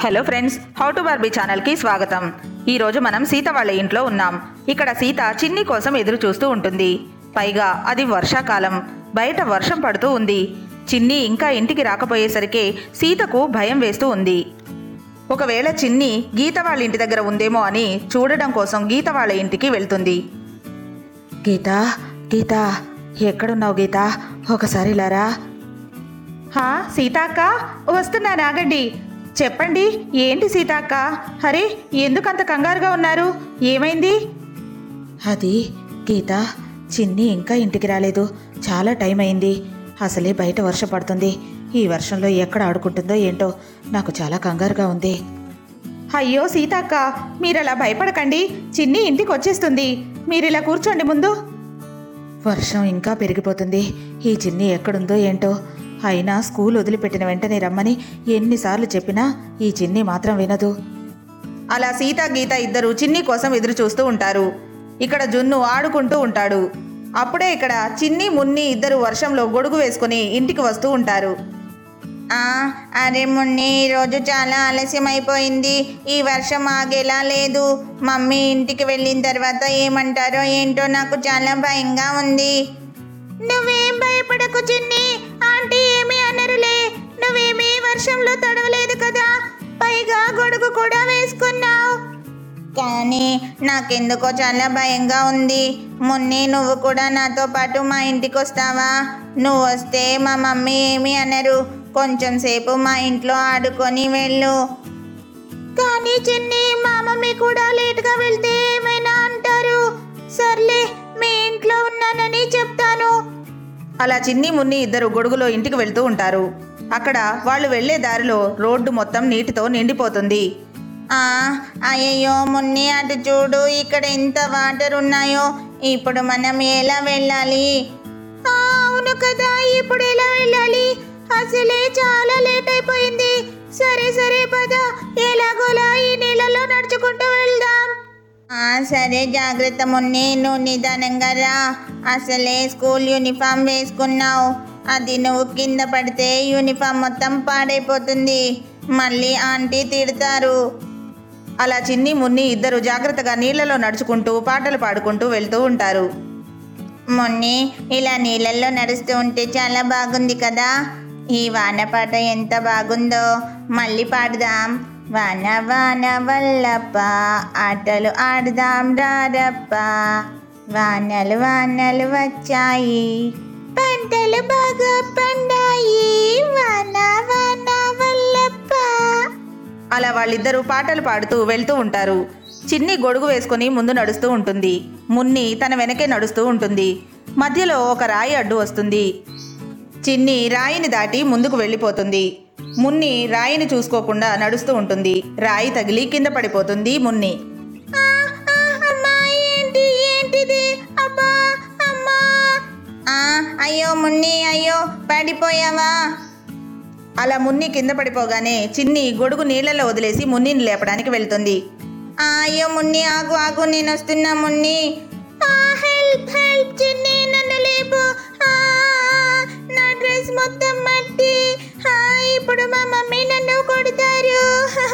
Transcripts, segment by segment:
hello friends how to Barbie ఛానల్కి స్వాగతం ఈరోజు మనం సీత వాళ్ళ ఇంట్లో ఉన్నాం ఇక్కడ సీత చిన్ని కోసం ఎదురు చూస్తూ ఉంటుంది పైగా అది వర్షాకాలం బయట వర్షం పడుతూ ఉంది చిన్ని ఇంకా ఇంటికి రాకపోయేసరికి సీతకు భయం వేస్తూ ఉంది ఒకవేళ చిన్ని గీత వాళ్ళ ఇంటి దగ్గర ఉందేమో అని చూడడం కోసం గీత వాళ్ళ ఇంటికి వెళ్తుంది గీత గీత ఎక్కడున్నావు గీత ఒకసారి లారా హా సీతాక్క వస్తున్నాను ఆగండి చెప్పండి ఏంటి సీతాక్క హరే ఎందుకంత కంగారుగా ఉన్నారు ఏమైంది అది గీత చిన్ని ఇంకా ఇంటికి రాలేదు చాలా టైం అయింది అసలే బయట వర్షం పడుతుంది ఈ వర్షంలో ఎక్కడ ఆడుకుంటుందో ఏంటో నాకు చాలా కంగారుగా ఉంది అయ్యో సీతాక్క మీరలా భయపడకండి చిన్ని ఇంటికి వచ్చేస్తుంది మీరిలా కూర్చోండి ముందు వర్షం ఇంకా పెరిగిపోతుంది ఈ చిన్ని ఎక్కడుందో ఏంటో అయినా స్కూల్ వదిలిపెట్టిన వెంటనే రమ్మని ఎన్నిసార్లు చెప్పినా ఈ చిన్ని మాత్రం వినదు అలా సీత గీత ఇద్దరు చిన్ని కోసం ఎదురు చూస్తూ ఉంటారు ఇక్కడ జున్ను ఆడుకుంటూ ఉంటాడు అప్పుడే ఇక్కడ చిన్ని మున్ని ఇద్దరు వర్షంలో గొడుగు వేసుకుని ఇంటికి వస్తూ ఉంటారు ఆ, అరే మున్ని ఈరోజు చాలా ఆలస్యం అయిపోయింది ఈ వర్షం ఆగేలా లేదు మమ్మీ ఇంటికి వెళ్ళిన తర్వాత ఏమంటారో ఏంటో నాకు చాలా భయంగా ఉంది నువ్వేం భయపడకు చిన్ని ఆంటీ ఏమీ అనరులే నువ్వేమీ వర్షంలో తడవలేదు కదా పైగా గొడుగు కూడా వేసుకున్నావు కానీ నాకెందుకో చాలా భయంగా ఉంది మున్ని నువ్వు కూడా నాతో పాటు మా ఇంటికి వస్తావా నువ్వు వస్తే మా మమ్మీ ఏమీ అనరు కొంచెం సేపు మా ఇంట్లో ఆడుకొని వెళ్ళు కానీ చిన్ని మా మమ్మీ కూడా లేట్గా వెళ్తే ఏమైనా అంటారు సర్లే మీ ఇంట్లో ఉన్నానని చెప్తాను అలా చిన్ని మున్ని ఇద్దరు గొడుగులో ఇంటికి వెళ్తూ ఉంటారు అక్కడ వాళ్ళు వెళ్లే దారిలో రోడ్డు మొత్తం నీటితో నిండిపోతుంది ఆ, అయ్యయ్యో మున్ని అటు చూడు ఇక్కడ ఎంత వాటర్ ఉన్నాయో ఇప్పుడు మనం ఎలా వెళ్ళాలి ఆ, అవును కదా ఇప్పుడు ఎలా వెళ్ళాలి అసలే చాలా లేట్ అయిపోయింది సరే సరే పద ఎలాగోలా ఈ నీళ్ళలో నడుచుకుంటూ వెళ్దాం ఆ, సరే జాగ్రత్త మున్ని నువ్వు నిదానంగా రా అసలే స్కూల్ యూనిఫామ్ వేసుకున్నావు అది నువ్వు కింద పడితే యూనిఫామ్ మొత్తం పాడైపోతుంది మళ్ళీ ఆంటీ తిడతారు అలా చిన్ని మున్ని ఇద్దరు జాగ్రత్తగా నీళ్లలో నడుచుకుంటూ పాటలు పాడుకుంటూ వెళ్తూ ఉంటారు మొన్ని ఇలా నీళ్ళల్లో నడుస్తూ ఉంటే చాలా బాగుంది కదా ఈ వాన పాట ఎంత బాగుందో మళ్ళీ పాడుదాం వాన వాన వల్లప్ప ఆటలు ఆడుదాం రారప్ప వానలు వానలు వచ్చాయి పంటలు బాగా పండాయి వాన వాన వల్లప్ప అలా వాళ్ళిద్దరూ పాటలు పాడుతూ వెళ్తూ ఉంటారు చిన్ని గొడుగు వేసుకుని ముందు నడుస్తూ ఉంటుంది మున్ని తన వెనకే నడుస్తూ ఉంటుంది మధ్యలో ఒక రాయి అడ్డు వస్తుంది చిన్ని రాయిని దాటి ముందుకు వెళ్ళిపోతుంది మున్ని రాయిని చూసుకోకుండా నడుస్తూ ఉంటుంది రాయి తగిలి కింద పడిపోతుంది మున్ని ఆ, ఆ, అమ్మా, ఏంటి ఏంటిది అబ్బా అమ్మా ఆ, అయ్యో మున్ని అయ్యో పడిపోయావా అలా మున్ని కింద పడిపోగానే చిన్ని గొడుగు నీళ్ళలో వదిలేసి మున్నిని లేపడానికి వెళ్తుంది ఆ, అయ్యో మున్ని ఆగు ఆగు నేను వస్తున్నా మున్ని ఆ, హెల్ప్ హెల్ప్ చిన్ని నన్ను లేపు ఆ, నా డ్రెస్ మొత్తం మట్టి ఆ, ఇప్పుడు మా మమ్మీ నన్ను కొడతారు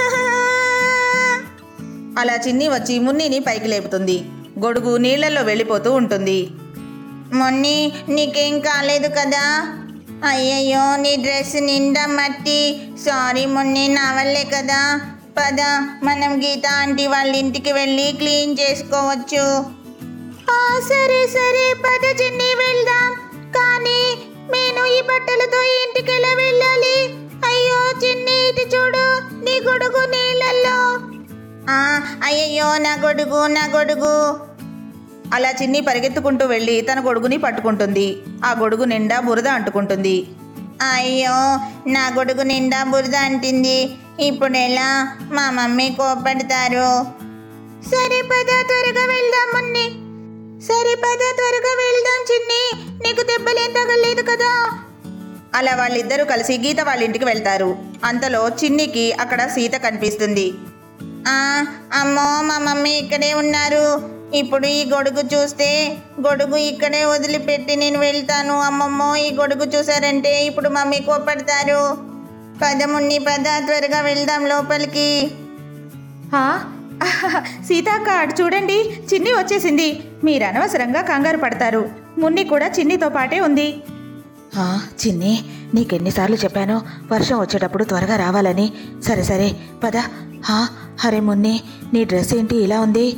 అలా చిన్ని వచ్చి మున్నిని పైకి లేపుతుంది గొడుగు నీళ్ళల్లో వెళ్ళిపోతూ ఉంటుంది మొన్ని నీకేం కాలేదు కదా అయ్యయ్యో నీ డ్రెస్ నిండా మట్టి సారీ మొన్ని నా వల్లే కదా పద మనం గీత ఆంటీ వాళ్ళ ఇంటికి వెళ్ళి క్లీన్ చేసుకోవచ్చు ఆ, సరే సరే పద చిన్ని వెళ్దాం కానీ నేను ఈ బట్టలతో ఈ ఇంటికి ఎలా వెళ్ళాలి అయ్యో చిన్ని ఇటు చూడు నీ గొడుగు నీళ్ళల్లో ఆ, అయ్యయ్యో నా గొడుగు నా గొడుగు అలా చిన్ని పరిగెత్తుకుంటూ వెళ్ళి తన గొడుగుని పట్టుకుంటుంది ఆ గొడుగు నిండా బురద అంటుకుంటుంది అయ్యో నా గొడుగు నిండా బురద అంటింది ఇప్పుడు ఎలా మా మమ్మీ కోపడతారు సరే పద త్వరగా వెళ్దాం మున్ని సరే పద త్వరగా వెళ్దాం చిన్ని నీకు దెబ్బలేం తగలేదు కదా అలా వాళ్ళిద్దరూ కలిసి గీత వాళ్ళ ఇంటికి వెళ్తారు అంతలో చిన్నికి అక్కడ సీత కనిపిస్తుంది ఆ, అమ్మో మా మమ్మీ ఇక్కడే ఉన్నారు ఇప్పుడు ఈ గొడుగు చూస్తే గొడుగు ఇక్కడే వదిలిపెట్టి నేను వెళ్తాను అమ్మమ్మో ఈ గొడుగు చూసారంటే ఇప్పుడు మమ్మీ కోపడతారు పద మున్ని పద త్వరగా వెళ్దాం లోపలికి ఆ, సీతాక్క అటు చూడండి చిన్ని వచ్చేసింది మీరు అనవసరంగా కంగారు పడతారు మున్ని కూడా చిన్నితో పాటే ఉంది ఆ, చిన్ని నీకెన్నిసార్లు చెప్పాను వర్షం వచ్చేటప్పుడు త్వరగా రావాలని సరే సరే పద హా హరే మున్ని నీ డ్రెస్ ఏంటి ఇలా ఉంది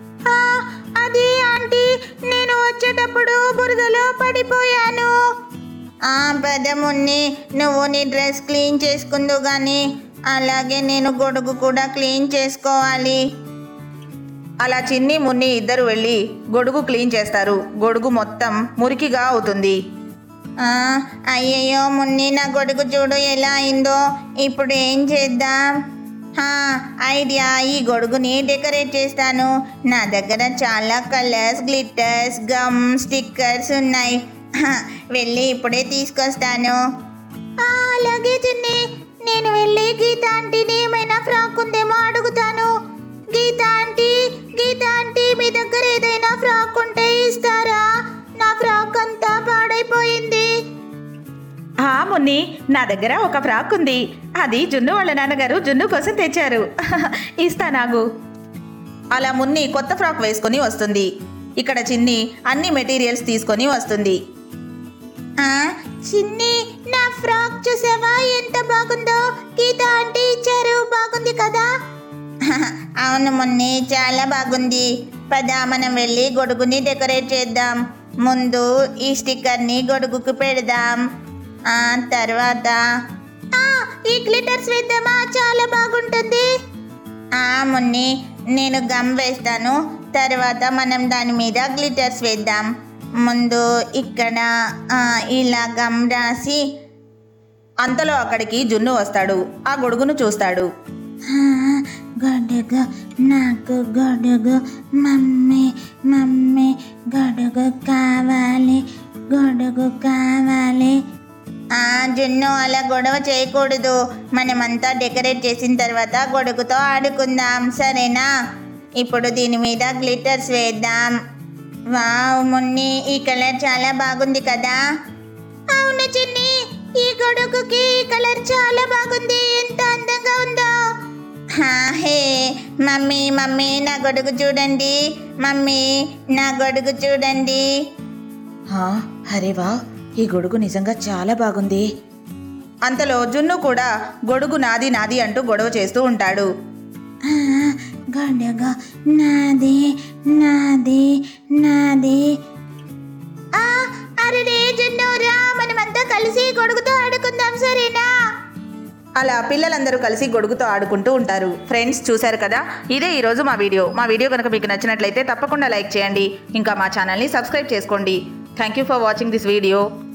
అది ఆంటీ నేను వచ్చేటప్పుడు బురదలో పడిపోయాను ఆ పద మున్ని నువ్వు నీ డ్రెస్ క్లీన్ చేసుకుందు గాని అలాగే నేను గొడుగు కూడా క్లీన్ చేసుకోవాలి అలా చిన్ని మున్ని ఇద్దరు వెళ్ళి గొడుగు క్లీన్ చేస్తారు గొడుగు మొత్తం మురికిగా అవుతుంది ఆ, అయ్యయ్యో మున్ని నా గొడుగు చూడు ఎలా అయిందో ఇప్పుడు ఏం చేద్దాం హా, ఐడియా ఈ గొడుగుని డెకరేట్ చేస్తాను నా దగ్గర చాలా కలర్స్ గ్లిటర్స్ గమ్ స్టిక్కర్స్ ఉన్నాయి హా, వెళ్ళి ఇప్పుడే తీసుకొస్తాను ఆ, అలాగే చిన్ని నేను వెళ్ళి గీత ఆంటీని ఏమైనా ఫ్రాక్ ఉందేమో అడుగుతాను గీత ఆంటీ గీత ఆంటీ మీ దగ్గర ఏదైనా ఫ్రాక్ ఉంటే ఇస్తారా నా ఫ్రాక్ అంతా పాడైపోయింది ఆ మున్ని నా దగ్గర ఒక ఫ్రాక్ ఉంది అది జున్ను వాళ్ళ నాన్నగారు జున్ను కోసం తెచ్చారు ఇస్తానాగు అలా మున్ని కొత్త ఫ్రాక్ వేసుకొని వస్తుంది ఇక్కడ చిన్ని అన్ని మెటీరియల్స్ తీసుకొని వస్తుంది ఆ, చిన్ని నా ఫ్రాక్ చూసావా ఎంత బాగుందో గీత ఆంటీ ఇచ్చారు బాగుంది కదా అవును మొన్ని చాలా బాగుంది పద మనం వెళ్ళి గొడుగుని డెకరేట్ చేద్దాం ముందు ఈ స్టిక్కర్ని గొడుగుకు పెడదాం ఆ తర్వాత ఆ, ఈ గ్లిటర్స్ వేద్దామా చాలా బాగుంటుంది ఆ మున్ని నేను గమ్ వేస్తాను తర్వాత మనం దాని మీద గ్లిటర్స్ వేద్దాం ముందు ఇక్కడ ఆ, ఇలా గమ్ రాసి అంతలో అక్కడికి జున్ను వస్తాడు ఆ గొడుగును చూస్తాడు ఆ, గొడుగు నాకు గొడుగు మమ్మీ మమ్మీ గొడుగు కావాలి గొడుగు కావాలి ఆ జున్ను అలా గొడవ చేయకూడదు మనమంతా డెకరేట్ చేసిన తర్వాత గొడుగుతో ఆడుకుందాం సరేనా ఇప్పుడు దీని మీద గ్లిటర్స్ వేద్దాం వావ్ మున్ని ఈ కలర్ చాలా బాగుంది కదా అవును చిన్ని ఈ గొడుగుకి ఈ కలర్ చాలా బాగుంది ఎంత అందంగా ఉందో హా, హే మమ్మీ మమ్మీ నా గొడుగు చూడండి మమ్మీ నా గొడుగు చూడండి హా, అరే వా ఈ గొడుగు నిజంగా చాలా బాగుంది అంతలో జున్ను కూడా గొడుగు నాది నాది అంటూ గొడవ చేస్తూ ఉంటాడు ఆ, గొడుగు నాది నాది నాది ఆ, అరే జున్నురా మనమంతా కలిసి గొడుగుతో ఆడుకుందాం సరేనా అలా పిల్లలందరూ కలిసి గొడుగుతో ఆడుకుంటూ ఉంటారు ఫ్రెండ్స్ చూశారు కదా ఇదే ఈరోజు మా వీడియో మా వీడియో కనుక మీకు నచ్చినట్లయితే తప్పకుండా లైక్ చేయండి ఇంకా మా ఛానల్ని సబ్స్క్రైబ్ చేసుకోండి thank you for watching this video